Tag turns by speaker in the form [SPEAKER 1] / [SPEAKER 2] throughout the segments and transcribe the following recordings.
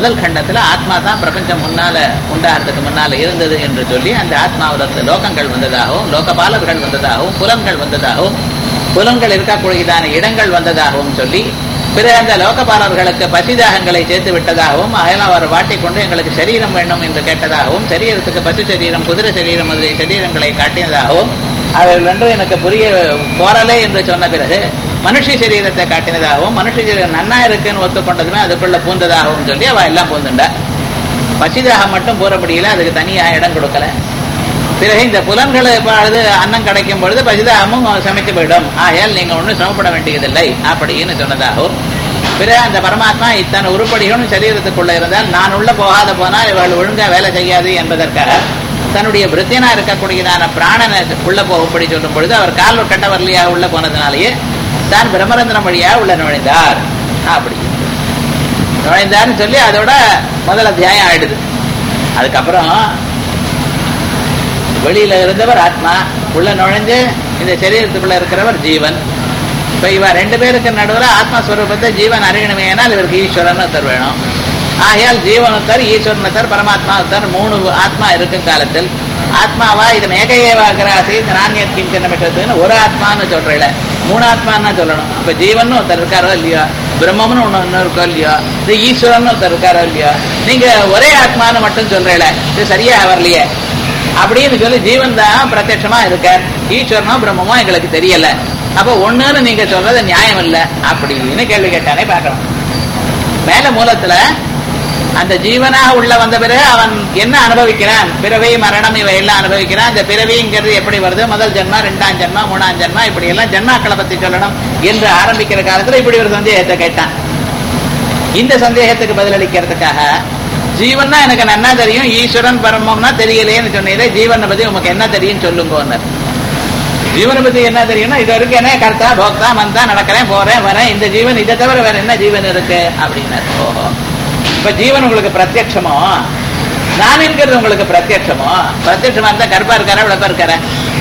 [SPEAKER 1] முதல் கண்டத்துல ஆத்மா தான் பிரபஞ்சம் முன்னால உண்டாகிறதுக்கு முன்னால இருந்தது என்று சொல்லி அந்த ஆத்மாவிலிருந்து லோகங்கள் வந்ததாகவும் லோகபாலர்கள் வந்ததாகவும் புலன்கள் வந்ததாகவும் புலன்கள் இருக்கக்கூடியதான இடங்கள் வந்ததாகவும் சொல்லி பிறகு அந்த லோகபாலர்களுக்கு பசிதாகங்களை சேர்த்து விட்டதாகவும் அயல் அவர் வாட்டிக்கொண்டு எங்களுக்கு சரீரம் வேண்டும் என்று கேட்டதாகவும் சரீரத்துக்கு பசு சரீரம் குதிரை சரீரம் முதலிய சரீரங்களை காட்டினதாகவும் அவர்கள் ரெண்டும் எனக்கு புரிய போறலே என்று சொன்ன பிறகு மனுஷ சரீரத்தை காட்டினதாகவும் மனுஷ சரீரம் நன்னா இருக்குன்னு ஒத்துக்கொண்டதுமே அதுக்குள்ள பூந்ததாகவும் சொல்லி அவ எல்லாம் பூந்துண்டா பசிதாகம் மட்டும் பூர முடியல அதுக்கு தனியா இடம் கொடுக்கல பிறகு இந்த புலன்கள் பொழுது அன்னம் கிடைக்கும் பொழுது பசிதாகமும் சமைத்து போயிடும் ஆகையால் நீங்க ஒன்றும் சிரமப்பட வேண்டியதில்லை அப்படின்னு சொன்னதாகவும் பிறகு அந்த பரமாத்மா இத்தனை உருப்படிகளும் சரீரத்துக்குள்ள இருந்தால் நான் உள்ள போகாத போனால் இவள் ஒழுங்கா வேலை செய்யாது என்பதற்காக தன்னுடைய விருத்தியனா இருக்கக்கூடியதான பிராணனை உள்ள போகும்படி சொல்லும் பொழுது அவர் கால் கட்ட வரலையா உள்ள போனதுனாலேயே தான் பிரம்மரந்திரம் வழியா உள்ள நுழைந்தார் அப்படி நுழைந்தார்னு சொல்லி அதோட முதல் அத்தியாயம் ஆயிடுது அதுக்கப்புறம் வெளியில இருந்தவர் ஆத்மா உள்ள நுழைஞ்சு இந்த சரீரத்துக்குள்ள இருக்கிறவர் ஜீவன் இப்ப இவ ரெண்டு பேருக்கு நடுவுல ஆத்மஸ்வரூபத்தை ஜீவன் அறியணுமே ஏனால் இவருக்கு ஈஸ்வரன் ஒருத்தர் வேணும் ஆகையால் ஜீவன் ஒருத்தர் ஈஸ்வரன் ஒருத்தர் பரமாத்மா ஒருத்தர் மூணு ஆத்மா இருக்கும் காலத்தில் ஆத்மாவா இது மேகையேவாகிறாசி நானியத் கிஞ்சனமிட்டதுன்னு ஒரு ஆத்மான்னு சொல்றேன் மூணு ஆத்மான்னு சொல்லணும் இப்ப ஜீவன் ஒருத்தர் இருக்காரோ இல்லையோ பிரம்மம்னு ஒண்ணு ஒண்ணு இருக்கோ இல்லையோ இது ஈஸ்வரன் ஒருத்தர் இருக்காரோ இல்லையோ நீங்க ஒரே ஆத்மான்னு மட்டும் சொல்றேன் இது சரியா வரலையே அப்படின்னு சொல்லி ஜீவன் தான் பிரத்யட்சமா இருக்கார் ஈஸ்வரனோ பிரம்மமோ எங்களுக்கு தெரியல அப்ப ஒண்ணுன்னு நீங்க சொல்றது நியாயம் இல்ல அப்படின்னு கேள்வி கேட்டானே பார்க்கணும் மேல மூலத்துல அந்த ஜீவனாக உள்ள வந்த பிறகு அவன் என்ன அனுபவிக்கிறான் பிறவி மரணம் இவை எல்லாம் அனுபவிக்கிறான் அந்த பிறவிங்கிறது எப்படி வருது முதல் ஜென்மா ரெண்டாம் ஜென்மா மூணாம் ஜென்மா இப்படி எல்லாம் ஜென்மாக்களை பத்தி சொல்லணும் என்று ஆரம்பிக்கிற காலத்துல இப்படி ஒரு சந்தேகத்தை கேட்டான் இந்த சந்தேகத்துக்கு பதிலளிக்கிறதுக்காக ஜீவன்னா எனக்கு நன்னா தெரியும் ஈஸ்வரன் பரமம்னா தெரியலையேன்னு சொன்னீரே ஜீவனை பத்தி உமக்கு என்ன தெரியும் சொல்லுங்க ஜீவனை பத்தி என்ன தெரியும்னா இது வரைக்கும் என்ன கர்த்தா போக்தா மந்தா நடக்கிறேன் போறேன் வரேன் இந்த ஜீவன் இதை தவிர வேற என்ன ஜீவன் இருக்கு அப்படின்னாரு ஓஹோ இப்ப ஜீவன் உங்களுக்கு பிரத்யட்சமோ நான் இருக்கிறது உங்களுக்கு பிரத்யட்சமோ பிரத்யட்சமா இருந்தா கருப்பா இருக்காரா விளப்பா இருக்காரா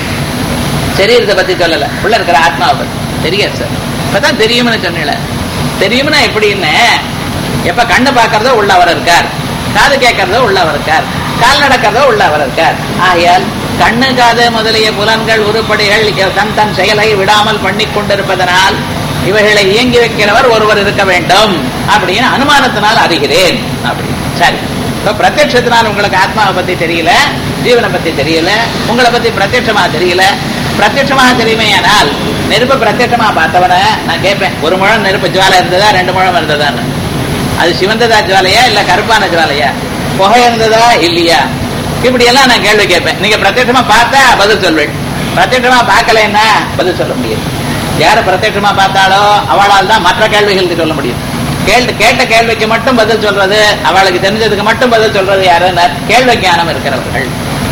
[SPEAKER 1] சரீரத்தை பத்தி சொல்லல உள்ள இருக்கிற ஆத்மாவை பத்தி தெரியாது சார் இப்பதான் தெரியும்னு சொன்னீங்கள தெரியும்னா எப்படின்னு எப்ப கண்ணு பார்க்கறதோ உள்ள அவர் இருக்கார் காது கேட்கறதோ உள்ள அவர் இருக்கார் கால் நடக்கிறதோ உள்ள அவர் இருக்கார் ஆகையால் கண்ணு காது முதலிய புலன்கள் உருப்படிகள் தன் தன் செயலை விடாமல் பண்ணி கொண்டிருப்பதனால் இவைகளை இயங்கி வைக்கிறவர் ஒருவர் இருக்க வேண்டும் அப்படின்னு அனுமானத்தினால் அறிகிறேன் அப்படி சரி இப்ப பிரத்யட்சத்தினால் உங்களுக்கு ஆத்மாவை பத்தி தெரியல ஜீவனை பத்தி தெரியல உங்களை பத்தி பிரத்யட்சமா தெரியல பிரத்யட்சமாக தெரியுமையானால் நெருப்பு பிரத்யட்சமா பார்த்தவன நான் கேட்பேன் ஒரு முழம் நெருப்பு ஜுவாலை இருந்ததா ரெண்டு முழம் இருந்ததான்னு அது சிவந்ததா ஜுவாலையா இல்ல கருப்பான ஜுவாலையா புகை இருந்ததா இல்லையா இப்படி எல்லாம் நான் கேள்வி கேட்பேன் நீங்க பிரத்யட்சமா பார்த்தா பதில் சொல்வேன் பிரத்யட்சமா பார்க்கலன்னா பதில் சொல்ல முடியும் யாரு பிரத்யட்சமா பார்த்தாலோ அவளால் தான் மற்ற கேள்விகளுக்கு சொல்ல முடியும் கேள்வி கேட்ட கேள்விக்கு மட்டும் பதில் சொல்றது அவளுக்கு தெரிஞ்சதுக்கு மட்டும் பதில் சொல்றது யாருன்னா கேள்வி ஞானம் இருக்கிறவர்கள்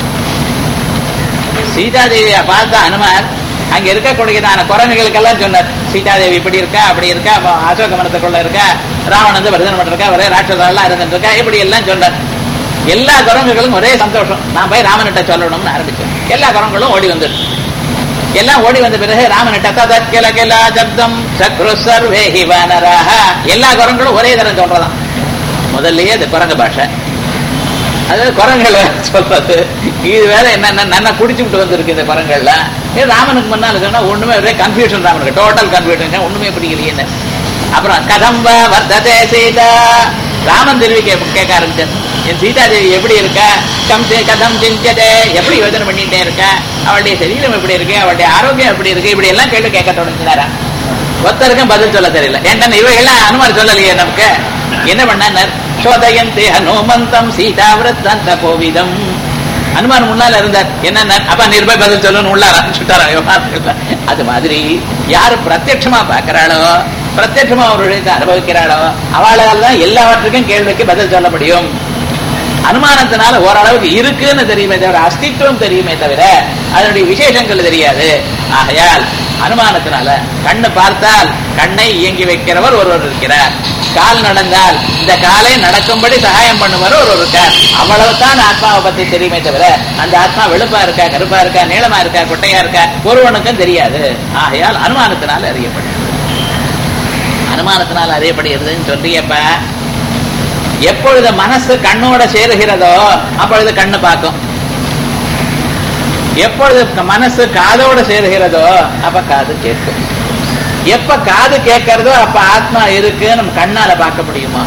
[SPEAKER 1] சீதாதேவியை பார்த்த அனுமார் அங்க இருக்கக்கூடியதான குரங்குகளுக்கெல்லாம் சொன்னார் சீதாதேவி இப்படி இருக்கா அப்படி இருக்கா அசோக மரத்துக்குள்ள இருக்கா ராவணன் வந்து வர்தனம் பண்ணிருக்கா ஒரே ராட்சசெல்லாம் இருந்துட்டு இருக்கா இப்படி எல்லாம் சொன்னார் எல்லா குரங்குகளும் ஒரே சந்தோஷம் நான் போய் ராமனிட்ட சொல்லணும்னு ஆரம்பிச்சேன் எல்லா குரங்குகளும் ஓடி வந்துட்டு எல்லாம் ஓடி வந்த பிறகு ராமனிட்ட ததற்கில கிலா சப்தம் சக்ரு சர்வேஹி வானராக எல்லா குரங்களும் ஒரே தரம் சொல்றதாம் முதல்லயே அது குரங்கு பாஷை அதாவது குரங்களை சொல்றது இது வேற என்ன நல்லா குடிச்சு விட்டு வந்திருக்கு இந்த குரங்கள்ல ராமனுக்கு முன்னால சொன்னா ஒண்ணுமே ஒரே கன்ஃபியூஷன் ராமனுக்கு டோட்டல் கன்ஃபியூஷன் ஒண்ணுமே பிடிக்கலையே அப்புறம் கதம்ப வர்த்ததே சீதா ராமன் திரும்பி கேட்க ஆரம்பிச்சார் என் சீதா தேவி எப்படி இருக்கா கம் கதம் சிஞ்சதே எப்படி யோசனை பண்ணிட்டே இருக்கா அவளுடைய சரீரம் எப்படி இருக்கு அவளுடைய ஆரோக்கியம் எப்படி இருக்கு இப்படி எல்லாம் கேட்டு கேட்க தொடங்கினாரா ஒருத்தருக்கும் பதில் சொல்ல தெரியல ஏன்டா இவைகள்லாம் அனுமார் சொல்லலையே நமக்கு என்ன பண்ணார் சோதயந்தே ஹனுமந்தம் சீதாவிரத்தந்த கோவிதம் அனுமான் முன்னால இருந்தார் என்ன அப்ப நிர்பய பதில் சொல்லணும் உள்ளாரா சுட்டாரா அது மாதிரி யாரு பிரத்யட்சமா பாக்குறாளோ பிரத்யட்சமா ஒரு விஷயத்தை அனுபவிக்கிறாளோ அவளால் தான் எல்லாவற்றுக்கும் கேள்விக்கு பதில் சொல்ல முடியும் அனுமானத்தினால ஓரளவுக்கு இருக்குன்னு தெரியுமே தவிர அஸ்தித்வம் தெரியுமே தவிர அதனுடைய விசேஷங்கள் தெரியாது ஆகையால் அனுமானத்தினால கண்ணு பார்த்தால் கண்ணை இயங்கி வைக்கிறவர் ஒருவர் இருக்கிறார் கால் நடந்தால் இந்த காலை நடக்கும்படி சகாயம் பண்ணுவர் ஒருவர் இருக்கார் அவ்வளவுதான் ஆத்மாவை பத்தி தெரியுமே தவிர அந்த ஆத்மா வெளுப்பா இருக்கா கருப்பா இருக்கா நீளமா இருக்கா குட்டையா இருக்கா ஒருவனுக்கும் தெரியாது ஆகையால் அனுமானத்தினால் அறியப்படுகிறது அனுமானத்தினால் அறியப்படுகிறதுன்னு சொல்றியப்ப எப்பொழுது மனசு கண்ணோட சேருகிறதோ அப்பொழுது கண்ணு பார்க்கும் எப்பொழுது மனசு காதோட சேருகிறதோ அப்ப காது கேட்கும் எப்ப காது கேட்கறதோ அப்ப ஆத்மா இருக்கு நம்ம கண்ணால பார்க்க முடியுமா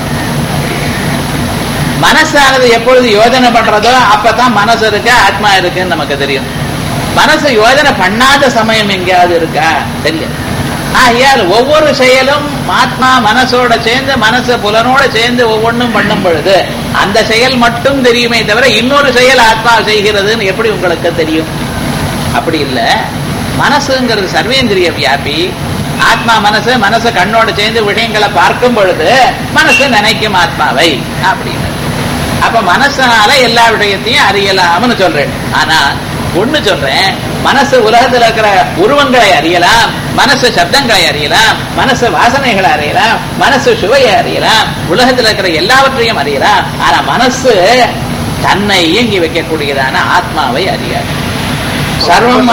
[SPEAKER 1] மனசானது எப்பொழுது யோஜனை பண்றதோ அப்பதான் மனசு இருக்கா ஆத்மா இருக்குன்னு நமக்கு தெரியும் மனசு யோஜனை பண்ணாத சமயம் எங்கேயாவது இருக்கா தெரியும் ஆகையால் ஒவ்வொரு செயலும் ஆத்மா மனசோட சேர்ந்து மனசு புலனோட சேர்ந்து ஒவ்வொன்றும் பண்ணும் பொழுது அந்த செயல் மட்டும் தெரியுமே தவிர இன்னொரு செயல் ஆத்மா செய்கிறதுன்னு எப்படி உங்களுக்கு தெரியும் அப்படி இல்ல மனசுங்கிறது சர்வேந்திரிய வியாபி ஆத்மா மனசு மனசு கண்ணோட சேர்ந்து விஷயங்களை பார்க்கும் பொழுது மனசு நினைக்கும் ஆத்மாவை அப்படின்னு அப்ப மனசனால எல்லா விஷயத்தையும் அறியலாம்னு சொல்றேன் ஆனா ஒண்ணு சொல்றேன் மனசு உலகத்துல இருக்கிற உருவங்களை அறியலாம் மனசு சப்தங்களை அறியலாம் மனசு வாசனைகளை அறியலாம் மனசு சுவையை அறியலாம் உலகத்துல இருக்கிற எல்லாவற்றையும் அறியலாம் ஆனா மனசு தன்னை இயங்கி வைக்கக்கூடியதான ஆத்மாவை அறியாது சர்வம்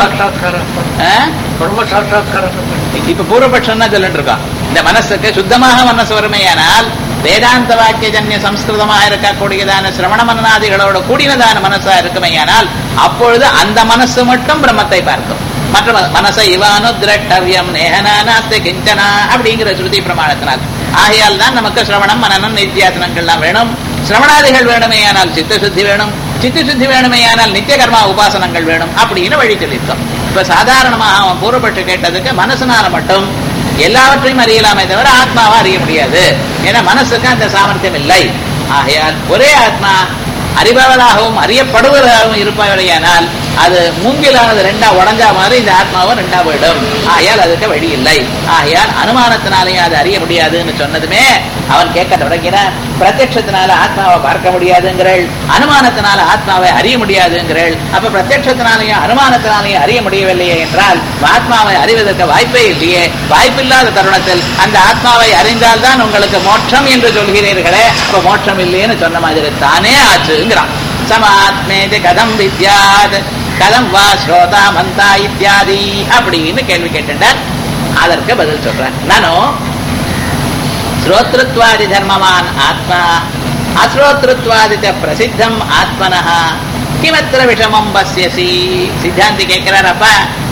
[SPEAKER 1] ஆ?
[SPEAKER 2] பிரம்ம சாட்சா்காரம்
[SPEAKER 1] இப்ப பூர்வபட்சம் தான் சொல்லிட்டு இருக்கோம் இந்த மனசுக்கு சுத்தமாக மனசு வறுமையானால் வேதாந்த வாக்கியஜன்ய சம்ஸ்கிருதமாக இருக்கக்கூடியதான சிரவண மனநாதிகளோட கூடினதான மனசா இருக்குமையானால் அப்பொழுது அந்த மனசு மட்டும் பிரம்மத்தை பார்க்கும் மற்ற ம- மனசை இவானு திரட்டவியம் நேகனாஸ்தி கிஞ்சனா அப்படிங்கிற ஸ்ருதி பிரமாணத்தினால் ஆகையால் தான் நமக்கு சிரவணம் மனநம் நித்தியாசனங்கள்லாம் வேணும் சிரவணாதிகள் வேணுமேயானால் சித்த சுத்தி வேணும் சித்த சுத்தி வேணுமேயானால் நித்திய கர்மா உபாசனங்கள் வேணும் அப்படின்னு வழி சொல்லியிருக்கோம் இப்ப சாதாரணமா அவன் பூர்வப்பட்டு கேட்டதுக்கு மனசுனால மட்டும் எல்லாவற்றையும் அறியலாமே தவிர ஆத்மாவை அறிய முடியாது ஏன்னா மனசுக்கு அந்த சாமர்த்தியம் இல்லை ஆகையால் ஒரே ஆத்மா அறிபவராகவும் அறியப்படுவதாகவும் இருப்பவரையானால் அது மூங்கிலானது ரெண்டா உடஞ்சா மாதிரி இந்த ஆத்மாவும் ரெண்டா போயிடும் ஆகையால் அதுக்கு வழி இல்லை ஆகையால் அனுமானத்தினாலேயும் அதை அறிய முடியாதுன்னு சொன்னதுமே அவன் கேட்க தொடங்கினான் பிரத்யட்சத்தினால ஆத்மாவை பார்க்க முடியாதுங்கிறள் அனுமானத்தினால ஆத்மாவை அறிய முடியாதுங்கிறள் அப்ப பிரத்யட்சத்தினாலையும் அனுமானத்தினாலையும் அறிய முடியவில்லையே என்றால் ஆத்மாவை அறிவதற்கு வாய்ப்பே இல்லையே வாய்ப்பில்லாத தருணத்தில் அந்த ஆத்மாவை அறிந்தால்தான் உங்களுக்கு மோட்சம் என்று சொல்கிறீர்களே அப்ப மோட்சம் இல்லைன்னு சொன்ன மாதிரி தானே ஆச்சுங்கிறான் சமாத்மேதி கதம் வித்யாத் கதம் வா ஸ்ரோதா மந்தா இத்தியாதி அப்படின்னு கேள்வி கேட்டுட்டார் அதற்கு பதில் சொல்றேன் நானும் ஸ்ரோத்ருத்வாதி தர்மவான் ஆத்மா அஸ்ரோத்ருத்வாதி ச பிரசித்தம் ஆத்மனः கிமத்திர விஷமம் பஸ்யசி சித்தாந்தி கேட்கிறாரப்பா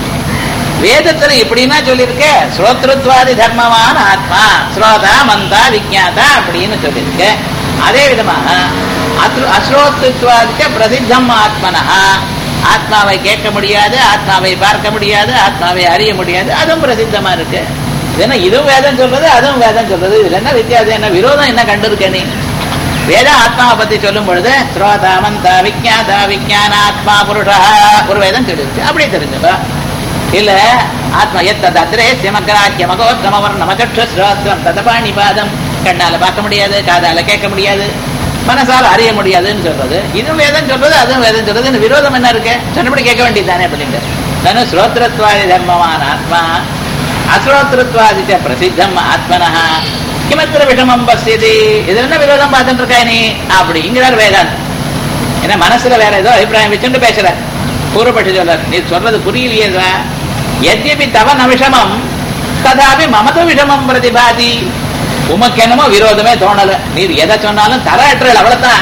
[SPEAKER 1] வேதத்துல இப்படின்னா சொல்லியிருக்க ஸ்ரோத்ருத்வாதி தர்மவான் ஆத்மா ஸ்ரோதா மந்தா விஜாதா அப்படின்னு சொல்லியிருக்க அதே விதமாக அத்ரு- அஸ்ரோத்ருத்வாதிக்க பிரசித்தம் ஆத்மனஹா ஆத்மாவை கேட்க முடியாது ஆத்மாவை பார்க்க முடியாது ஆத்மாவை அறிய முடியாது அதுவும் பிரசித்தமா இருக்கு இது என்ன இதுவும் வேதம் சொல்றது அதுவும் வேதம் சொல்றது இதுல என்ன வித்தியாசம் என்ன விரோதம் என்ன கண்டிருக்க நீ வேதம் ஆத்மாவை பத்தி சொல்லும் பொழுது ஸ்ரோதா மந்தா விஜாதா விஜான ஆத்மா புருஷா ஒரு வேதம் சொல்லிருக்கு அப்படி தெரிஞ்சுப்பா இல்ல ஆத்மா எத்தது அத்திரே சிமக்ராக்கிய மகோத்தமவர் நமகற்ற ஸ்ரோத்திரம் ததபாணி பாதம் கண்ணால பார்க்க முடியாது காதால கேட்க முடியாது மனசால அறிய முடியாதுன்னு சொல்றது இதுவும் வேதம் சொல்றது அதுவும் வேதம் சொல்றது இந்த விரோதம் என்ன இருக்கு சொன்னபடி கேட்க வேண்டியதுதானே அப்படின்ட்டு தனு ஸ்ரோத்ரத்வாதி தர்மவான் ஆத்மா அஸ்ரோத்ரத்வாதி ச பிரசித்தம் ஆத்மனஹ கிமத்திர விஷமம் பசியதி இது என்ன விரோதம் பார்த்துட்டு இருக்கா நீ அப்படிங்கிறார் வேதாந்த் ஏன்னா மனசுல வேற ஏதோ அபிப்பிராயம் வச்சுட்டு பேசுற பூர்வப்பட்டு சொல்றார் நீ சொல்றது புரியலையே சார் எத்யபி தவ ந விஷமம் ததாபி மமது விஷமம் பிரதிபாதி உமக்கு என்னமோ விரோதமே தோணல நீர் எதை சொன்னாலும் தரற்றல் அவ்வளவுதான்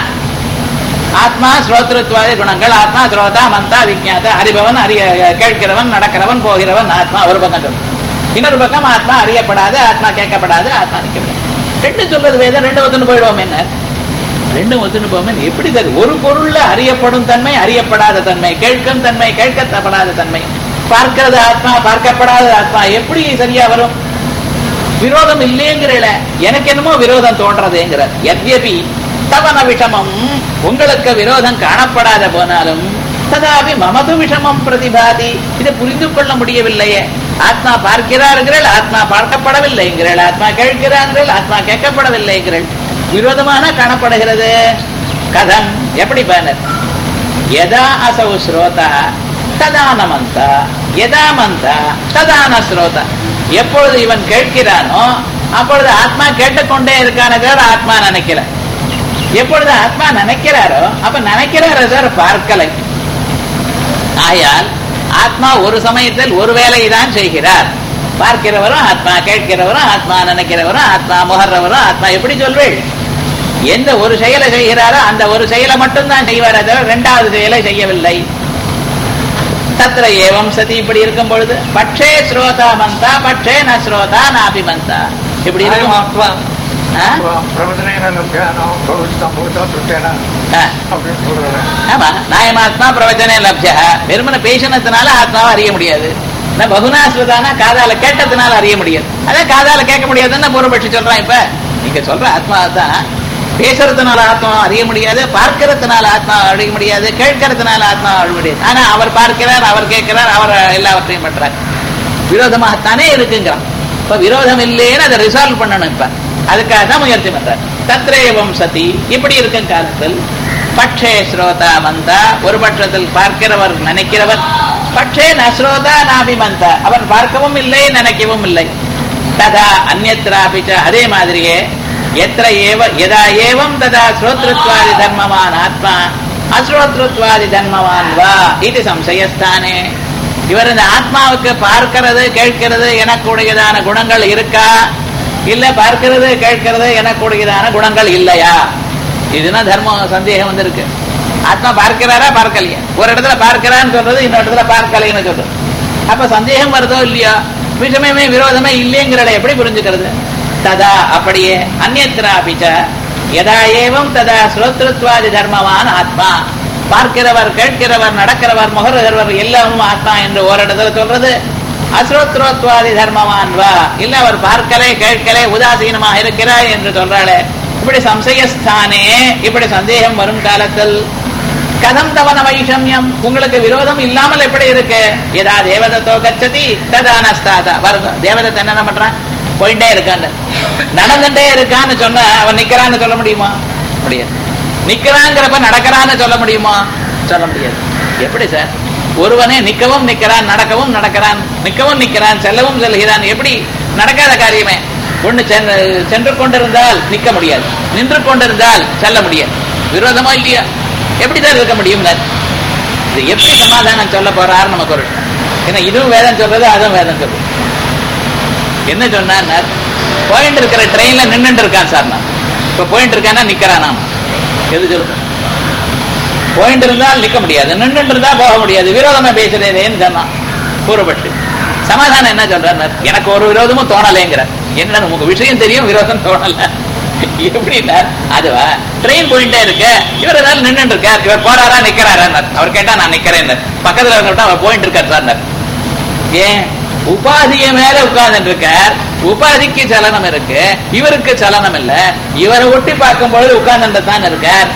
[SPEAKER 1] ஆத்மா ஸ்ரோத்ருத்வாதி குணங்கள் ஆத்மா ஸ்ரோதா மந்தா விஜாத அறிபவன் அறிய கேட்கிறவன் நடக்கிறவன் போகிறவன் ஆத்மா ஒரு பக்கம் சொல்லு இன்னொரு பக்கம் ஆத்மா அறியப்படாது ஆத்மா கேட்கப்படாது ஆத்மா நிற்கப்படாது ரெண்டு சொல்றது வேதம் ரெண்டு ஒத்துன்னு போயிடுவோம் என்ன ரெண்டும் ஒத்துன்னு போவோம் எப்படி தெரியும் ஒரு பொருள்ல அறியப்படும் தன்மை அறியப்படாத தன்மை கேட்கும் தன்மை கேட்கப்படாத தன்மை பார்க்கிறது ஆத்மா பார்க்கப்படாத ஆத்மா எப்படி சரியா வரும் விரோதம் இல்லைங்கிறல எனக்கு என்னமோ விரோதம் தோன்றதுங்கிறார் எத்யபி தவன விஷமம் உங்களுக்கு விரோதம் காணப்படாத போனாலும் ததாபி மமது விஷமம் பிரதிபாதி இதை புரிந்து கொள்ள முடியவில்லையே ஆத்மா பார்க்கிறார்கள் ஆத்மா பார்க்கப்படவில்லைங்கிறாள் ஆத்மா கேட்கிறார்கள் ஆத்மா கேட்கப்படவில்லைங்கிறாள் விரோதமான காணப்படுகிறது கதம் எப்படி பேனர் யதா அசௌ ஸ்ரோதா ததா ந மந்தா யதா மந்தா ததா ந ஸ்ரோதா எப்பொழுது இவன் கேட்கிறானோ அப்பொழுது ஆத்மா கேட்டுக்கொண்டே இருக்கான தவிர ஆத்மா நினைக்கல எப்பொழுது ஆத்மா நினைக்கிறாரோ அப்ப நினைக்கிறாரோ சார் பார்க்கலை ஆயால் ஆத்மா ஒரு சமயத்தில் ஒரு வேலையை தான் செய்கிறார் பார்க்கிறவரும் ஆத்மா கேட்கிறவரும் ஆத்மா நினைக்கிறவரும் ஆத்மா முகர்றவரும் ஆத்மா எப்படி சொல்வேள் எந்த ஒரு செயலை செய்கிறாரோ அந்த ஒரு செயலை மட்டும்தான் செய்வாரே தவிர ரெண்டாவது செயலை செய்யவில்லை தத்திர ஏவம் சதி இப்படி இருக்கும் பொழுது பட்சே ஸ்ரோதா மந்தா பட்சே ந ஸ்ரோதா நாபி மந்தா இப்படி இருக்கும்
[SPEAKER 2] ஆத்மா
[SPEAKER 1] ஆ?
[SPEAKER 2] பிரவச்சனேன லப்யானோ பிரவச்சிதம் பூதா துட்டேன
[SPEAKER 1] ஆ.
[SPEAKER 2] அப்படின்னு சொல்றாரு
[SPEAKER 1] ஆமா நாயமாத்மா பிரவச்சனே லப்ஜா வெறுமன பேசினதுனால ஆத்மாவை அறிய முடியாது நான் பகுனாஸ்வதானா காதால கேட்டதுனால அறிய முடியாது அதான் காதால கேட்க முடியாதுன்னு பூர்வபட்சி சொல்றான் இப்ப நீங்க சொல்ற ஆத்மா தான் பேசுறதுனால ஆத்மா அறிய முடியாது பார்க்கறதுனால ஆத்மா அறிய முடியாது கேட்கறதுனால ஆத்மா அறிய முடியாது ஆனா அவர் பார்க்கிறார் அவர் கேட்கிறார் அவர் எல்லாவற்றையும் பண்றார் விரோதமாகத்தானே இருக்குங்கிறான் இப்ப விரோதம் இல்லைன்னு அதை ரிசால்வ் பண்ணணும் இப்ப அதுக்காக தான் முயற்சி பண்றார் தத்ரேவம் சதி இப்படி இருக்கும் காலத்தில் பட்சே ஸ்ரோதா மந்தா ஒரு பட்சத்தில் பார்க்கிறவர் நினைக்கிறவர் பட்சே நஸ்ரோதா நாபிமந்தா அவர் பார்க்கவும் இல்லை நினைக்கவும் இல்லை ததா அந்நத்திராபிச்ச அதே மாதிரியே எத்திர ஏவ எதா ஏவம் ததா ஸ்ரோத்ருத்வாதி தர்மவான் ஆத்மா அஸ்ரோத்ருத்வாதி தர்மவான் வா இது சம்சயஸ்தானே இவர் இந்த ஆத்மாவுக்கு பார்க்கிறது கேட்கிறது எனக்கூடியதான குணங்கள் இருக்கா இல்ல பார்க்கிறது கேட்கிறது எனக்கூடியதான குணங்கள் இல்லையா இதுனா தர்ம சந்தேகம் வந்திருக்கு ஆத்மா பார்க்கிறாரா பார்க்கலையா ஒரு இடத்துல பார்க்கிறான்னு சொல்றது இன்னொரு இடத்துல பார்க்கலைன்னு சொல்றது அப்ப சந்தேகம் வருதோ இல்லையா விஷயமே விரோதமே இல்லைங்கிறத எப்படி புரிஞ்சுக்கிறது ததா அப்படியே அந்நத்திராபிச்ச எதா ஏவம் ததா ஸ்ரோத்ருத்வாதி தர்மவான் ஆத்மா பார்க்கிறவர் கேட்கிறவர் நடக்கிறவர் முகர்கிறவர் எல்லாரும் ஆத்மா என்று ஓரிடத்துல சொல்றது அஸ்ரோத்ரோத்வாதி தர்மவான் வா இல்ல அவர் பார்க்கலே கேட்கலே உதாசீனமாக இருக்கிறார் என்று சொல்றாளே இப்படி சம்சயஸ்தானே இப்படி சந்தேகம் வரும் காலத்தில் கதம் தவன வைஷமியம் உங்களுக்கு விரோதம் இல்லாமல் எப்படி இருக்கு ஏதா தேவதத்தோ கச்சதி ததானஸ்தாதா வருது தேவதத்தை என்ன பண்றான் போயிட்டே இருக்கான்னு நடந்துட்டே இருக்கான்னு சொன்ன அவன் நிக்கிறான்னு சொல்ல முடியுமா முடியாது நிக்கிறாங்கிறப்ப நடக்கிறான்னு சொல்ல முடியுமா சொல்ல முடியாது எப்படி சார் ஒருவனே நிக்கவும் நிக்கிறான் நடக்கவும் நடக்கிறான் நிக்கவும் நிக்கிறான் செல்லவும் செல்கிறான் எப்படி நடக்காத காரியமே ஒண்ணு சென்று சென்று கொண்டிருந்தால் நிக்க முடியாது நின்று கொண்டிருந்தால் செல்ல முடியாது விரோதமா இல்லையா எப்படி தான் இருக்க முடியும் இது எப்படி சமாதானம் சொல்ல போறாரு நமக்கு ஒரு ஏன்னா இதுவும் வேதம் சொல்றது அதுவும் வேதம் சொல்றது என்ன சொன்னார் போயிட்டு இருக்கிற ட்ரெயின்ல நின்னுட்டு இருக்கான் சார் நான் இப்ப போயிட்டு இருக்கானா நிக்கிறானா எது சொல்லுங்க போயிட்டு இருந்தால் நிக்க முடியாது நின்றுட்டு இருந்தா போக முடியாது விரோதமா பேசுறேன்னு சொன்னான் கூறப்பட்டு சமாதானம் என்ன சொல்றாரு எனக்கு ஒரு விரோதமும் தோணலைங்கிற என்ன நமக்கு விஷயம் தெரியும் விரோதம் தோணல எப்படின்னா அதுவா ட்ரெயின் போயிட்டே இருக்கு இவர் ஏதாவது நின்றுட்டு இருக்கார் இவர் போறாரா நிக்கிறாரா அவர் கேட்டா நான் நிக்கிறேன் பக்கத்துல இருந்துட்டா அவர் போயிட்டு இருக்கார் சார் ஏன் உபாதிய மேல உட்கார்ந்து இருக்கார் உபாதிக்கு சலனம் இருக்கு இவருக்கு சலனம் இல்ல இவரை ஒட்டி பார்க்கும் பொழுது உட்கார்ந்து தான் இருக்கார்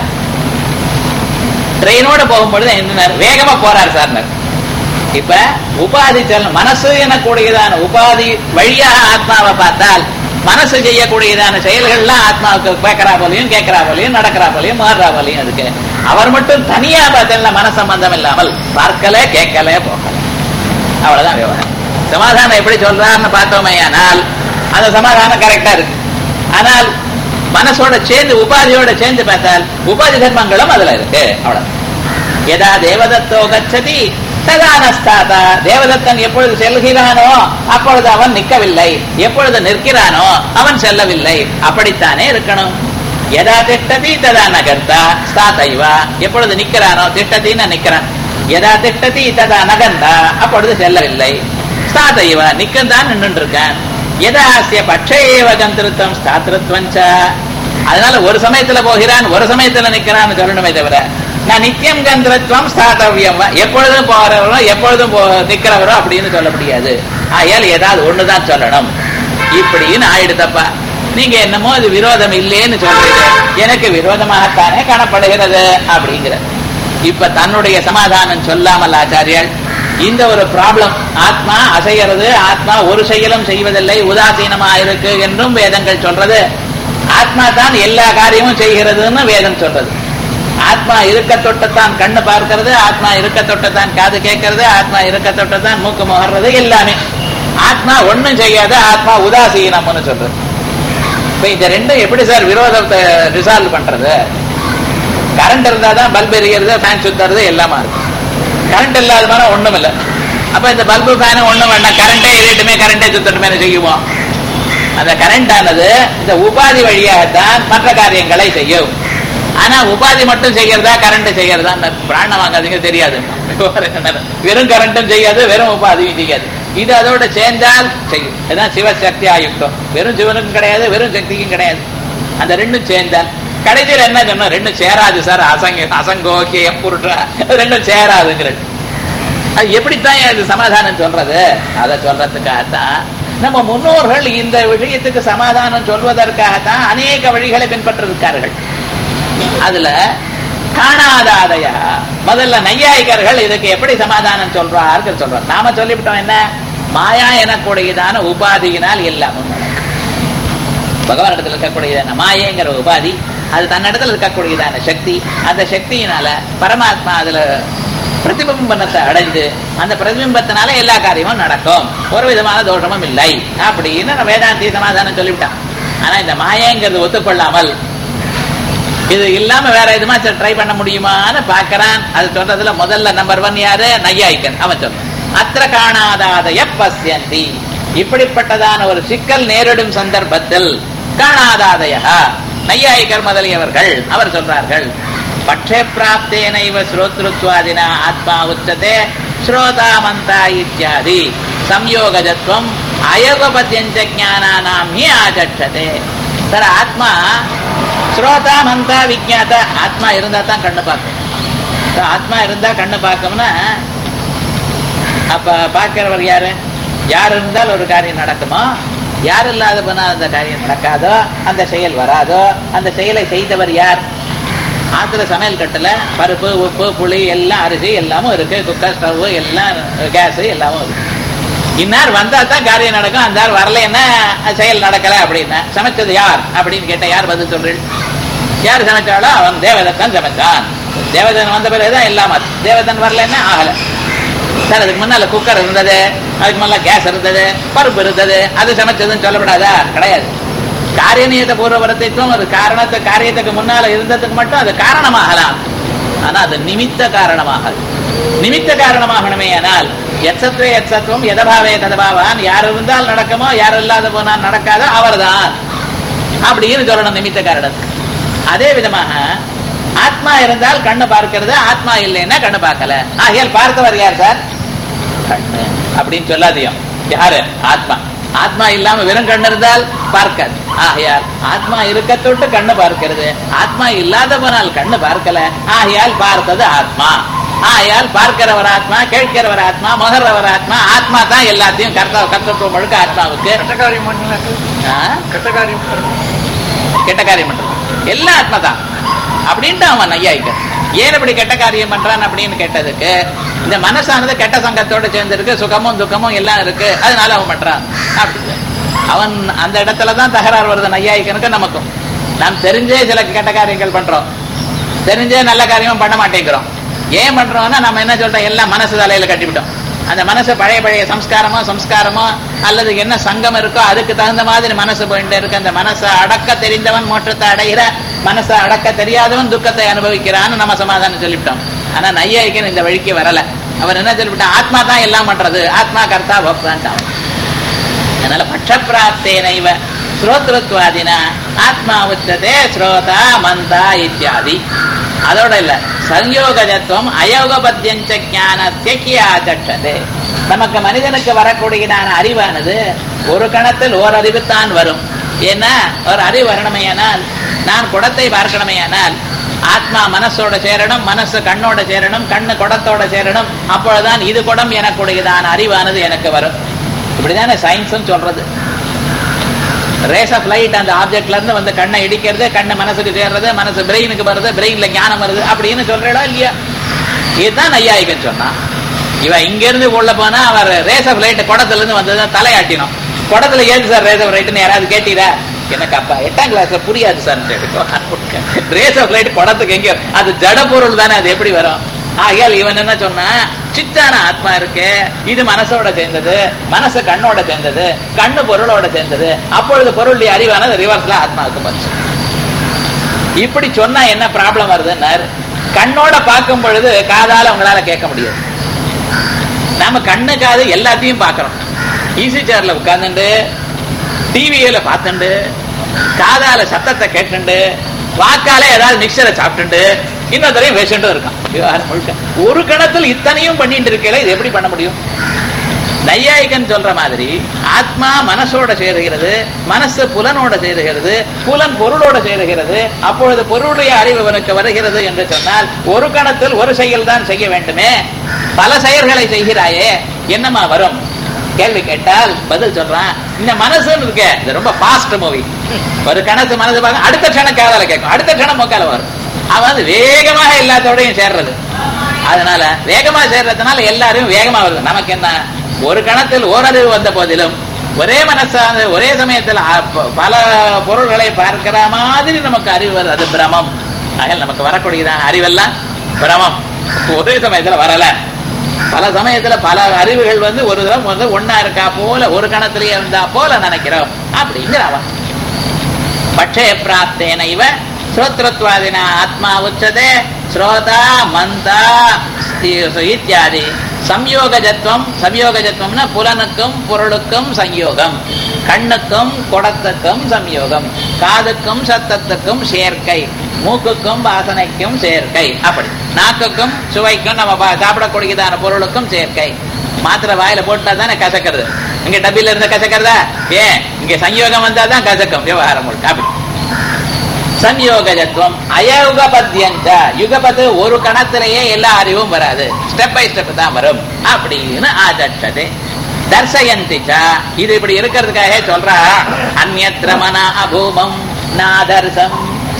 [SPEAKER 1] ட்ரெயினோட போகும்பொழுது என்ன வேகமா போறார் சார் இப்ப உபாதி சலனம் மனசு எனக்கூடியதான உபாதி வழியாக ஆத்மாவை பார்த்தால் மனசு செய்யக்கூடியதான செயல்கள்லாம் ஆத்மாவுக்கு கேட்கறா போலையும் கேட்கறா போலையும் நடக்கிறா போலையும் மாறுறா போலையும் இருக்கு அவர் மட்டும் தனியா பார்த்தல மன சம்பந்தம் இல்லாமல் பார்க்கல கேட்கல போகல அவ்வளவுதான் விவகாரம் சமாதானம் எப்படி சொல்றாருன்னு பார்த்தோமே ஆனால் அந்த சமாதானம் கரெக்டா இருக்கு ஆனால் மனசோட சேர்ந்து உபாதியோட சேர்ந்து பார்த்தால் உபாதி தர்மங்களும் அதுல இருக்கு அவ்வளவு எதா தேவதத்தோ கச்சதி சதானஸ்தாதா தேவதத்தன் எப்பொழுது செல்கிறானோ அப்பொழுது அவன் நிற்கவில்லை எப்பொழுது நிற்கிறானோ அவன் செல்லவில்லை அப்படித்தானே இருக்கணும் எதா திட்டதி ததா நகர்த்தா ஸ்தாதைவா எப்பொழுது நிற்கிறானோ திட்டத்தின்னு நிற்கிறான் எதா திட்டதி ததா நகர்ந்தா அப்பொழுது செல்லவில்லை ஸ்தாதைவா நிற்கந்தான் நின்று இருக்கான் எதாசிய பட்சேவ கந்திருத்தம் ஸ்தாத்திருத்வம் அதனால ஒரு சமயத்துல போகிறான் ஒரு சமயத்துல நிக்கிறான்னு சொல்லணுமே தவிர நான் நித்தியம் கந்திரத்துவம் ஸ்தாத்தவியம் எப்பொழுதும் போறவரோ எப்பொழுதும் நிக்கிறவரோ அப்படின்னு சொல்ல முடியாது ஆயால் ஏதாவது ஒண்ணுதான் சொல்லணும் இப்படின்னு ஆயிடுதப்பா நீங்க என்னமோ இது விரோதம் இல்லேன்னு சொல்றீங்க எனக்கு விரோதமாகத்தானே காணப்படுகிறது அப்படிங்கிற இப்ப தன்னுடைய சமாதானம் சொல்லாமல் ஆச்சாரியால் இந்த ஒரு ப்ராப்ளம் ஆத்மா அசைகிறது ஆத்மா ஒரு செயலும் செய்வதில்லை உதாசீனமா இருக்கு என்றும் வேதங்கள் சொல்றது ஆத்மா தான் எல்லா காரியமும் செய்கிறதுன்னு வேதம் சொல்றது ஆத்மா இருக்க தொட்டத்தான் கண்ணு பார்க்கிறது ஆத்மா இருக்க தொட்டத்தான் காது கேட்கறது ஆத்மா இருக்க தொட்டத்தான் மூக்கு முகர்றது எல்லாமே ஆத்மா ஒண்ணும் செய்யாத ஆத்மா உதாசீனம்னு சொல்றது இப்ப இந்த ரெண்டும் எப்படி சார் விரோதத்தை ரிசால்வ் பண்றது கரண்ட் இருந்தாதான் பல்ப் எரியறது ஃபேன் சுத்துறது எல்லாமா இருக்கு கரண்ட் இல்லாத மாதிரி ஒண்ணும் இல்லை அப்ப இந்த பல்பு ஃபேனு ஒண்ணும் வேண்டாம் கரண்டே எரியட்டுமே கரண்டே சுத்தட்டுமே செய்யுவோம் அந்த கரண்ட் ஆனது இந்த உபாதி வழியாகத்தான் மற்ற காரியங்களை செய்யும் ஆனா உபாதி மட்டும் செய்யறதா கரண்ட் செய்யறதா அந்த பிராணம் வாங்காதீங்க தெரியாது வெறும் கரண்ட்டும் செய்யாது வெறும் உபாதியும் செய்யாது இது அதோட சேர்ந்தால் செய்யும் இதுதான் சிவசக்தி ஆயுக்தம் வெறும் சிவனுக்கும் கிடையாது வெறும் சக்திக்கும் கிடையாது அந்த ரெண்டும் சேர்ந்தால் கடைசியில் என்ன சொன்னோம் ரெண்டும் சேராது சார் அசங்க அசங்கோக்கிய புருஷ ரெண்டும் சேராதுங்கிறது அது எப்படித்தான் இது சமாதானம் சொல்றது அதை சொல்றதுக்காகத்தான் நம்ம முன்னோர்கள் இந்த விஷயத்துக்கு சமாதானம் சொல்வதற்காகத்தான் அநேக வழிகளை பின்பற்றிருக்கார்கள் அதுல காணாதாதையா முதல்ல நையாயிகர்கள் இதுக்கு எப்படி சமாதானம் சொல்றார்கள் சொல்றார் நாம சொல்லிவிட்டோம் என்ன மாயா எனக்கூடியதான உபாதியினால் எல்லாமும் நடக்கும் பகவானிடத்தில் இருக்கக்கூடியதான மாயங்கிற உபாதி அது தன்னிடத்தில் இருக்கக்கூடியதான சக்தி அந்த சக்தியினால பரமாத்மா அதுல பிரதிபிம்பனத்தை அடைந்து அந்த பிரதிபிம்பத்தினால எல்லா காரியமும் நடக்கும் ஒரு விதமான தோஷமும் இல்லை அப்படின்னு நம்ம வேதாந்தி சமாதானம் சொல்லிவிட்டான் ஆனா இந்த மாயங்கிறது ஒத்துக்கொள்ளாமல் இது இல்லாம வேற எதுமா ட்ரை பண்ண முடியுமான்னு பாக்குறான் அது சொல்றதுல முதல்ல நம்பர் ஒன் யாரு நையாய்க்கன் அவன் சொல்றான் அத்திர காணாதாதய பசியந்தி இப்படிப்பட்டதான ஒரு சிக்கல் நேரிடும் சந்தர்ப்பத்தில் காணாதாதயா நையாயிகர் முதலியவர்கள் அவர் சொல்றார்கள் பட்சே பிராப்தேனைவ ஸ்ரோத்ருத்வாதினா ஆத்மா உச்சதே ஸ்ரோதா மந்தா இத்தியாதி சம்யோகஜத்வம் அயோகபத்தியஞ்ச ஜானானாம் ஹி ஆச்சட்சதே சார் ஆத்மா ஸ்ரோதா மந்தா விஜாத ஆத்மா இருந்தா தான் கண்ணு பார்க்கும் So, ஆத்மா இருந்தா கண்ணு பார்க்கும்னா அப்ப பார்க்கிறவர் யாரு யார் இருந்தால் ஒரு காரியம் நடக்குமோ யார் இல்லாத போனால் அந்த காரியம் நடக்காதோ அந்த செயல் வராதோ அந்த செயலை செய்தவர் யார் ஆத்துல சமையல் கட்டுல பருப்பு உப்பு புளி எல்லாம் அரிசி எல்லாமும் இருக்கு குக்கர் ஸ்டவ் எல்லாம் கேஸ் எல்லாமும் இருக்கு இன்னார் வந்தா தான் காரியம் நடக்கும் அந்த ஆள் வரலைன்னா செயல் நடக்கல அப்படின்னா சமைச்சது யார் அப்படின்னு கேட்ட யார் பதில் சொல்றீள் யார் சமைச்சாலோ அவன் தேவதத்தன் சமைச்சான் தேவதன் வந்த பிறகுதான் இல்லாம தேவதன் வரலன்னா ஆகல சார் அதுக்கு முன்னால குக்கர் இருந்தது அதுக்கு முன்னால கேஸ் இருந்தது பருப்பு இருந்தது அது சமைச்சதுன்னு சொல்லப்படாதா கிடையாது காரியநியத பூர்வவரத்தைக்கும் ஒரு காரணத்தை காரியத்துக்கு முன்னால இருந்ததுக்கு மட்டும் அது காரணமாகலாம் ஆனா அது நிமித்த காரணமாகாது நிமித்த காரணமாகணுமே ஆனால் எச்சத்வே எச்சத்துவம் எதபாவே ததபாவான் யார் இருந்தால் நடக்குமோ யார் இல்லாத போனால் நடக்காதோ அவர்தான் அப்படின்னு சொல்லணும் நிமித்த காரணம் அதே விதமாக ஆத்மா இருந்தால் கண்ணு பார்க்கிறது ஆத்மா இல்லைன்னா கண்ணு பார்க்கல ஆகையால் பார்த்தவர் யார் சார் கண்ணு அப்படின்னு சொல்லாதியும் யாரு ஆத்மா ஆத்மா இல்லாம வெறும் கண்ணு இருந்தால் பார்க்காது ஆகையால் ஆத்மா இருக்க தொட்டு கண்ணு பார்க்கிறது ஆத்மா இல்லாத போனால் கண்ணு பார்க்கல ஆகையால் பார்த்தது ஆத்மா ஆகையால் பார்க்கிறவர் ஆத்மா கேட்கிறவர் ஆத்மா மகர்றவர் ஆத்மா ஆத்மா தான் எல்லாத்தையும் கர்த்த கர்த்தத்துவம் முழுக்க ஆத்மாவுக்கு
[SPEAKER 2] கெட்ட காரியம் பண்ணல
[SPEAKER 1] ஆ?
[SPEAKER 2] கெட்ட காரியம் பண்ணல.
[SPEAKER 1] கெட்ட காரியம் பண்றது எல்லாம் ஆத்மா தான் அப்படின்ட்டு அவன் நையாயிக்க ஏன் இப்படி கெட்ட காரியம் பண்றான் அப்படின்னு கேட்டதுக்கு இந்த மனசானது கெட்ட சங்கத்தோட சேர்ந்திருக்கு சுகமும் துக்கமும் எல்லாம் இருக்கு அதனால அவன் பண்றான் அப்படி அவன் அந்த இடத்துல தான் தகராறு வருது நையாயிக்கனுக்கு நமக்கும் நாம் தெரிஞ்சே சில கெட்ட காரியங்கள் பண்றோம் தெரிஞ்சே நல்ல காரியமும் பண்ண மாட்டேங்கிறோம் ஏன் பண்றோம்னா நம்ம என்ன சொல்றோம் எல்லாம் மனசு தலையில கட்டிவிட்டோம் அந்த மனசு பழைய பழைய சம்ஸ்காரமோ சம்ஸ்காரமோ அல்லது என்ன சங்கம் இருக்கோ அதுக்கு தகுந்த மாதிரி மனசு போயிட்டு இருக்கு அந்த மனசை அடக்க தெரிந்தவன் மோற்றத்தை அடைகிற மனசை அடக்க தெரியாதவன் துக்கத்தை அனுபவிக்கிறான்னு நம்ம சமாதானம் சொல்லிவிட்டோம் ஆனா நையாயிக்கன் இந்த வழிக்கு வரல அவர் என்ன சொல்லிவிட்டான் ஆத்மா தான் எல்லாம் பண்றது ஆத்மா கர்த்தா பக்தான் அதனால பட்சப்பிராப்தேனைவ ஸ்ரோத்ருத்வாதினா ஆத்மா உச்சதே ஸ்ரோதா மந்தா இத்தியாதி அதோட இல்ல சம்யோகஜத்துவம் அயோகபத்தியஞ்ச ஞானத்தை கியாச்சது நமக்கு மனிதனுக்கு வரக்கூடியதான அறிவானது ஒரு கணத்தில் ஓர் அறிவு தான் வரும் ஏன்னா ஒரு அறிவு வரணுமையானால் நான் குடத்தை பார்க்கணுமையானால் ஆத்மா மனசோட சேரணும் மனசு கண்ணோட சேரணும் கண்ணு குடத்தோட சேரணும் அப்பொழுதுதான் இது குடம் எனக்கூடியதான அறிவானது எனக்கு வரும் இப்படிதானே சயின்ஸும் சொல்றது ரேஸ் ஆஃப் லைட் அந்த ஆப்ஜெக்ட்ல இருந்து வந்து கண்ணை இடிக்கிறது கண்ணு மனசுக்கு சேர்றது மனசு பிரெயினுக்கு வருது பிரெயின்ல ஞானம் வருது அப்படின்னு சொல்றா இல்லையா இதுதான் நையாயிகன் சொன்னான் இவன் இங்க இருந்து உள்ள போனா அவர் ரேஸ் ஆஃப் லைட் குடத்துல இருந்து வந்தது தலையாட்டினோம் குடத்துல ஏது சார் ரேஸ் ஆஃப் லைட்னு யாராவது கேட்டீரா எனக்கு அப்ப எட்டாம் கிளாஸ்ல புரியாது சார் ரேஸ் ஆஃப் லைட் குடத்துக்கு எங்க அது ஜட பொருள் தானே அது எப்படி வரும் ஆகையால் இவன் என்ன சொன்னா சித்தான ஆத்மா இருக்கு இது மனசோட சேர்ந்தது மனசு கண்ணோட சேர்ந்தது கண்ணு பொருளோட சேர்ந்தது அப்பொழுது பொருளுடைய அறிவானது ரிவர்ஸ்ல ஆத்மாவுக்கு வந்துச்சு இப்படி சொன்னா என்ன ப்ராப்ளம் வருதுன்னாரு கண்ணோட பார்க்கும் பொழுது காதால உங்களால கேட்க முடியாது நாம கண்ணு காது எல்லாத்தையும் பார்க்கறோம் ஈஸி சேர்ல உட்கார்ந்துட்டு டிவியில பார்த்துண்டு காதால சத்தத்தை கேட்டுண்டு வாக்கால ஏதாவது மிக்சரை சாப்பிட்டுண்டு இன்னொருத்தரையும் பேசிட்டு இருக்கான் விவகாரம் முழுக்க ஒரு கணத்தில் இத்தனையும் பண்ணிட்டு இருக்கல இது எப்படி பண்ண முடியும் நையாயிகன் சொல்ற மாதிரி ஆத்மா மனசோட சேருகிறது மனசு புலனோட சேருகிறது புலன் பொருளோட சேருகிறது அப்பொழுது பொருளுடைய அறிவு இவனுக்கு வருகிறது என்று சொன்னால் ஒரு கணத்தில் ஒரு செயல் தான் செய்ய வேண்டுமே பல செயல்களை செய்கிறாயே என்னமா வரும் கேள்வி கேட்டால் பதில் சொல்றான் இந்த மனசுன்னு இருக்க இது ரொம்ப ஃபாஸ்ட் மூவி ஒரு கணத்து மனசு பார்க்க அடுத்த க்ஷணம் காதால கேட்கும் அடுத்த க்ஷணம் மொக்கால வரும் அவன் வந்து வேகமாக எல்லாத்தோடையும் சேர்றது அதனால வேகமா சேர்றதுனால எல்லாரும் வேகமா வருது நமக்கு என்ன ஒரு கணத்தில் ஓரறிவு வந்த போதிலும் ஒரே மனசான ஒரே சமயத்தில் அ- ப- பல பொருள்களை பார்க்கிற மாதிரி நமக்கு அறிவு வருது அது பிரமம் அதில் நமக்கு வரக்கூடியதான அறிவெல்லாம் பிரமம் ஒரே சமயத்துல வரல பல சமயத்துல பல அறிவுகள் வந்து ஒரு தரம் வந்து ஒன்னா இருக்கா போல ஒரு கணத்திலேயே இருந்தா போல நினைக்கிறோம் அப்படிங்கிற அவன் பட்சே பிராப்தேன இவ ஸ்ரோத்ரத்வாதினா ஆத்மா உச்சதே ஸ்ரோதா மந்தா இ- இத்தியாதி சம்யோகஜத்துவம் சம்யோகஜத்துவம்னா புலனுக்கும் பொருளுக்கும் சம்யோகம் கண்ணுக்கும் குடத்துக்கும் சம்யோகம் காதுக்கும் சத்தத்துக்கும் சேர்க்கை மூக்குக்கும் வாசனைக்கும் சேர்க்கை அப்படி நாக்குக்கும் சுவைக்கும் நம்ம பா- சாப்பிடக்கூடியதான பொருளுக்கும் சேர்க்கை மாத்திரை வாயில போட்டா தானே கசக்கிறது இங்க டப்பில இருந்து கசக்கிறதா ஏன் இங்க சம்யோகம் வந்தா தான் கசக்கும் விவகாரம் முழுக்க அப்படி சம்யோகஜத்துவம் அயுகபத்தியஞ்ச யுகபத்து ஒரு கணத்திலேயே எல்லா அறிவும் வராது ஸ்டெப் பை ஸ்டெப் தான் வரும் அப்படின்னு ஆதட்சது தர்சயந்திச்ச இது இப்படி இருக்கிறதுக்காக சொல்றா அந்நத்திர மன அபூமம் நாதர்சம்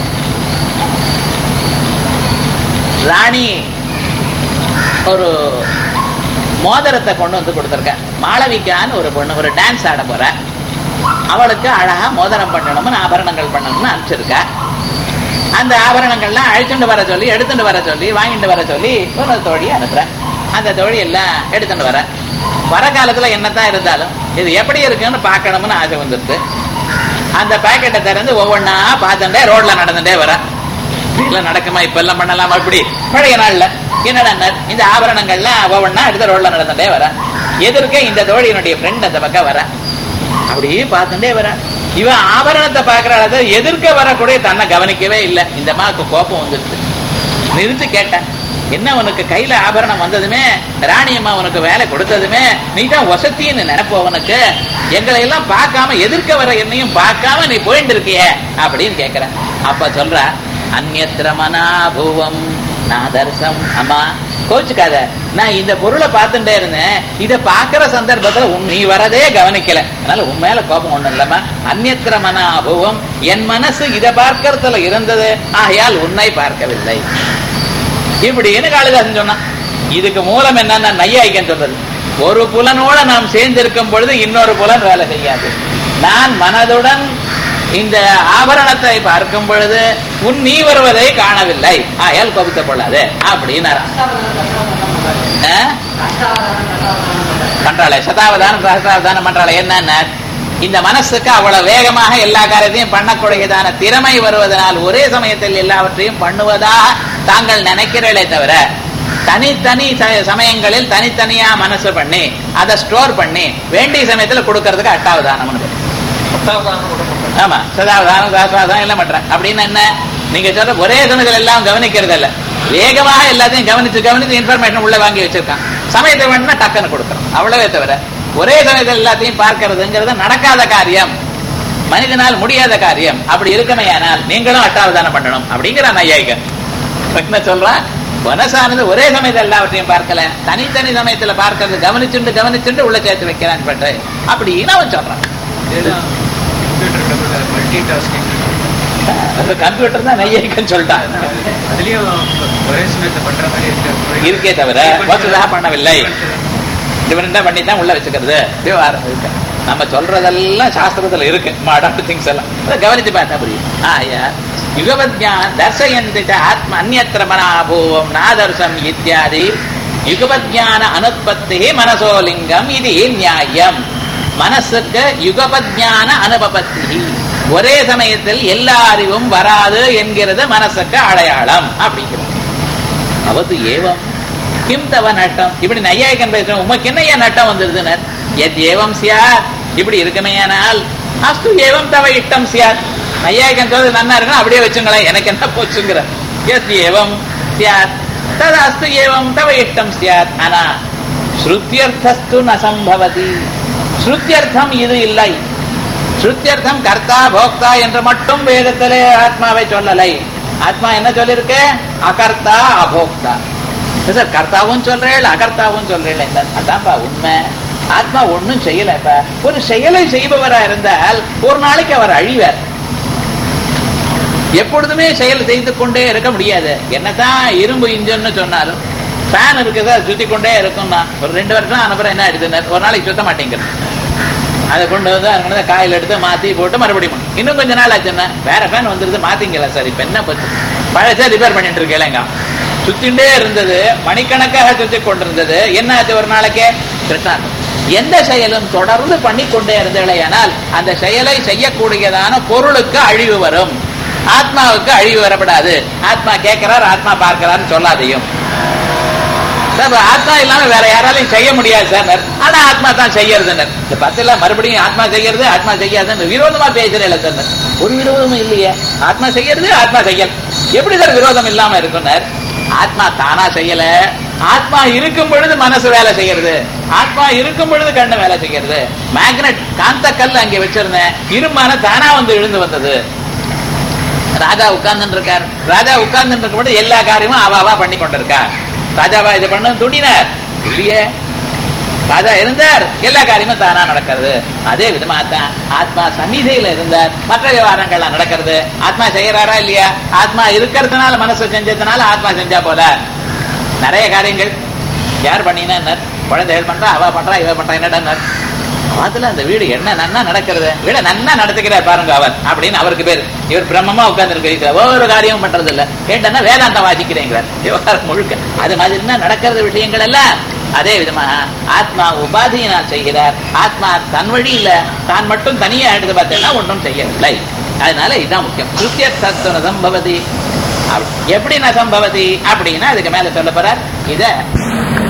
[SPEAKER 1] ராணி ஒரு மோதிரத்தை கொண்டு வந்து கொடுத்துருக்க மாளவிகான்னு ஒரு பொண்ணு ஒரு டான்ஸ் ஆட போற அவளுக்கு அழகா மோதிரம் பண்ணணும்னு ஆபரணங்கள் பண்ணணும்னு அனுப்பிச்சிருக்கா அந்த ஆபரணங்கள்லாம் அழிச்சுட்டு வர சொல்லி எடுத்துட்டு வர சொல்லி வாங்கிட்டு வர சொல்லி ஒரு தோழி அனுப்புறேன் அந்த தோழி எல்லாம் எடுத்துட்டு வர வர காலத்துல என்னத்தான் இருந்தாலும் இது எப்படி இருக்குன்னு பார்க்கணும்னு ஆசை வந்துருது அந்த பாக்கெட்டை திறந்து ஒவ்வொன்னா பார்த்துட்டே ரோட்ல நடந்துட்டே வர இதெல்லாம் நடக்குமா இப்ப எல்லாம் பண்ணலாமா இப்படி பழைய நாள்ல என்னடா இந்த ஆபரணங்கள்லாம் ஒவ்வொன்னா எடுத்து ரோட்ல நடந்துட்டே வர எதிர்க்க இந்த தோழியினுடைய ஃப்ரெண்ட் அந்த பக்கம் வர அப்படியே பார்த்துட்டே வர இவன் ஆபரணத்தை பார்க்கறாத எதிர்க்க வரக்கூடிய தன்னை கவனிக்கவே இல்லை இந்த அம்மாவுக்கு கோபம் வந்துருச்சு நிறுத்தி கேட்டேன் என்ன உனக்கு கையில ஆபரணம் வந்ததுமே ராணி அம்மா உனக்கு வேலை கொடுத்ததுமே நீ தான் வசத்தின்னு நினைப்போ உனக்கு எங்களை எல்லாம் பார்க்காம எதிர்க்க வர என்னையும் பார்க்காம நீ போயிட்டு இருக்கிய அப்படின்னு கேக்குற அப்ப சொல்ற அந்நத்திர மனாபூவம் நாதர்சம் அம்மா கோச்சுக்காத நான் இந்த பொருளை பார்த்துட்டே இருந்தேன் இதை பார்க்கிற சந்தர்ப்பத்துல உன் நீ வரதே கவனிக்கல அதனால உன் மேல கோபம் ஒண்ணும் இல்லம்மா அந்நத்திர மன அபூவம் என் மனசு இதை பார்க்கறதுல இருந்தது ஆகையால் உன்னை பார்க்கவில்லை இப்படின்னு காளிதாசன் சொன்னான் இதுக்கு மூலம் என்னன்னா நையாய்க்கன் சொல்றது ஒரு புலனோட நாம் சேர்ந்திருக்கும் பொழுது இன்னொரு புலன் வேலை செய்யாது நான் மனதுடன் இந்த ஆபரணத்தை பார்க்கும் பொழுது உன் நீ வருவதை காணவில்லை ஆயால் கோபித்துக் கொள்ளாது அப்படின்னாரா பண்றாளே சதாவதானம் சகசாவதானம் பண்றாளே என்னன்னா இந்த மனசுக்கு அவ்வளவு வேகமாக எல்லா காரியத்தையும் பண்ணக்கூடியதான திறமை வருவதனால் ஒரே சமயத்தில் எல்லாவற்றையும் பண்ணுவதாக தாங்கள் நினைக்கிறீர்களே தவிர தனித்தனி ச- சமயங்களில் தனித்தனியா மனசு பண்ணி அதை ஸ்டோர் பண்ணி வேண்டிய சமயத்துல கொடுக்கறதுக்கு அட்டாவதானம்னு பேரு. ஆமா சதாவதானம் சாஸ்திராவதானம் எல்லாம் பண்றேன் அப்படின்னு என்ன நீங்க சொல்ற ஒரே சமயத்துல எல்லாம் கவனிக்கிறது இல்ல வேகமாக எல்லாத்தையும் கவனிச்சு கவனிச்சு இன்ஃபர்மேஷன் உள்ள வாங்கி வச்சிருக்கான் சமயத்தை வேணும்னா டக்குன்னு கொடுக்கணும் அவ்வளவே தவிர ஒரே சமயத்தில் எல்லாத்தையும் பார்க்கிறதுங்கிறது நடக்காத காரியம் மனிதனால் முடியாத காரியம் அப்படி இருக்கமையானால் நீங்களும் அட்டாவதானம் பண்ணணும் அப்படிங்கிற நையாயிகன் என்ன சொல்றான் மனசானது ஒரே சமயத்தில் எல்லாவற்றையும் பார்க்கல தனித்தனி சமயத்துல பார்க்கறது கவனிச்சுண்டு கவனிச்சுண்டு உள்ள சேர்த்து வைக்கிறான் பட்டு அப்படின்னு அவன் சொல்றான்
[SPEAKER 2] மல்டி டாஸ்கிங்
[SPEAKER 1] அந்த கம்ப்யூட்டர் தான் நையாயிக்கன்னு சொல்லிட்டான்
[SPEAKER 2] அதுலயும் ஒரே சமயத்தை பண்ற மாதிரி இருக்கு
[SPEAKER 1] இருக்கே தவிர வசதாக பண்ணவில்லை டிஃபரெண்டா பண்ணி தான் உள்ள வச்சுக்கிறது விவகாரம் இருக்கு நம்ம சொல்றதெல்லாம் சாஸ்திரத்துல இருக்கு மாடர்ன் திங்ஸ் எல்லாம் அதை கவனித்து பார்த்தா புரியும் ஆயா யுகபத்யான் தர்சயந்தி ச ஆத்ம அந்நத்திர மனாபூவம் நாதர்சம் இத்தியாதி யுகபத்யான அனுத்பத்தி மனசோலிங்கம் இது நியாயம் மனசுக்கு யுகபத்யான அனுபபத்தி ஒரே சமயத்தில் எல்லா அறிவும் வராது என்கிறது மனசுக்கு அடையாளம் அப்படிங்கிறது அவது ஏவம் கிம் தவ நட்டம் இப்படி நையாயிகன் பேசுறோம் உமக்கு என்ன ஏன் நட்டம் வந்துருதுன்னு எத் ஏவம் சியார் இப்படி இருக்குமேயானால் அஸ்து ஏவம் தவ இஷ்டம் சியாத் நையாயிக்கம் சொல்றது நன்னா இருக்குன்னா அப்படியே வச்சுங்களேன் எனக்கு என்ன போச்சுங்கிற எஸ் ஏவம் சியாத் தது அஸ்து ஏவம் தவ இஷ்டம் சியாத் ஆனா ஸ்ருத்தியர்த்தஸ்து ந சம்பவதி ஸ்ருத்தியர்த்தம் இது இல்லை ஸ்ருத்தியர்த்தம் கர்த்தா போக்தா என்று மட்டும் வேதத்திலே ஆத்மாவை சொல்லலை ஆத்மா என்ன சொல்லிருக்கு அகர்த்தா அபோக்தா சார் கர்த்தாவும் சொல்றேன் அகர்த்தாவும் சொல்றேன் அதான்ப்பா உண்மை ஆத்மா ஒண்ணும் செய்யலப்பா ஒரு செயலை செய்பவரா இருந்தால் ஒரு நாளைக்கு அவர் அழிவார் எப்பொழுதுமே செயல் செய்து கொண்டே இருக்க முடியாது என்னதான் இரும்பு இன்ஜின்னு சொன்னாலும் ஃபேன் இருக்குது அது சுத்தி கொண்டே இருக்கும்னா ஒரு ரெண்டு வருஷம் அனுப்புறம் என்ன ஆயிடுது ஒரு நாளைக்கு சுத்த மாட்டேங்கிறது அதை கொண்டு வந்து அங்கே காயில் எடுத்து மாத்தி போட்டு மறுபடியும் இன்னும் கொஞ்ச நாள் ஆச்சுன்னா வேற ஃபேன் வந்துருது மாத்திங்கல சார் இப்ப என்ன போச்சு பழசா ரிப்பேர் பண்ணிட்டு இருக்கேங்க சுத்திண்டே இருந்தது மணிக்கணக்காக சுத்தி கொண்டிருந்தது என்ன ஆச்சு ஒரு நாளைக்கே கிருஷ்ணார்த்தம் எந்த செயலும் தொடர்ந்து பண்ணி கொண்டே இருந்தீர்களேயானால் அந்த செயலை செய்யக்கூடியதான பொருளுக்கு அழிவு வரும் ஆத்மாவுக்கு அழிவு வரப்படாது ஆத்மா கேட்கிறார் ஆத்மா பார்க்கிறார்னு சொல்லாதையும் சார் ஆத்மா இல்லாம வேற யாராலையும் செய்ய முடியாது சார் ஆனா ஆத்மா தான் செய்யறதுனர் இந்த பத்துல மறுபடியும் ஆத்மா செய்யறது ஆத்மா செய்யாதுன்னு விரோதமா பேசுறேன் சார் ஒரு விரோதமும் இல்லையே ஆத்மா செய்யறது ஆத்மா செய்யல் எப்படி சார் விரோதம் இல்லாம இருக்குனர் ஆத்மா தானா செய்யல ஆத்மா இருக்கும் பொழுது மனசு வேலை செய்யறது ஆத்மா இருக்கும் பொழுது கண்ணு வேலை செய்யறது மேக்னெட் காந்த கல் அங்கே வச்சிருந்தேன் இருமான தானா வந்து எழுந்து வந்தது ராஜா உட்கார்ந்து இருக்கார் ராஜா உட்கார்ந்து இருக்கும் எல்லா காரியமும் அவாவா பண்ணி கொண்டிருக்கார் ராஜாவா இது பண்ண துணினார் இல்லையே ராஜா இருந்தார் எல்லா காரியமும் தானா நடக்கிறது அதே விதமா தான் ஆத்மா சந்நிதியில இருந்தார் மற்ற விவகாரங்கள்லாம் நடக்கிறது ஆத்மா செய்யறாரா இல்லையா ஆத்மா இருக்கிறதுனால மனசு செஞ்சதுனால ஆத்மா செஞ்சா போல நிறைய காரியங்கள் யார் பண்ணினா குழந்தைகள் பண்றா அவ பண்றா இவ பண்றா என்னடா அதுல அந்த வீடு என்ன நன்னா நடக்கிறது வீட நன்னா நடத்துக்கிறார் பாருங்க அவர் அப்படின்னு அவருக்கு பேர் இவர் பிரம்மமா உட்கார்ந்து இருக்க ஒவ்வொரு காரியமும் பண்றது இல்ல கேட்டா வேதாந்தம் வாசிக்கிறேங்கிறார் விவகாரம் முழுக்க அது மாதிரி என்ன நடக்கிறது விஷயங்கள் எல்லாம் அதே விதமா ஆத்மா உபாதியினால் செய்கிறார் ஆத்மா தன் வழியில தான் மட்டும் தனியா எடுத்து பார்த்தேன்னா ஒன்றும் செய்யவில்லை அதனால இதுதான் முக்கியம் கிருத்திய தத்துவ சம்பவதி எப்படி ந சம்பவதி அப்படின்னா அதுக்கு மேல சொல்ல போறார் இத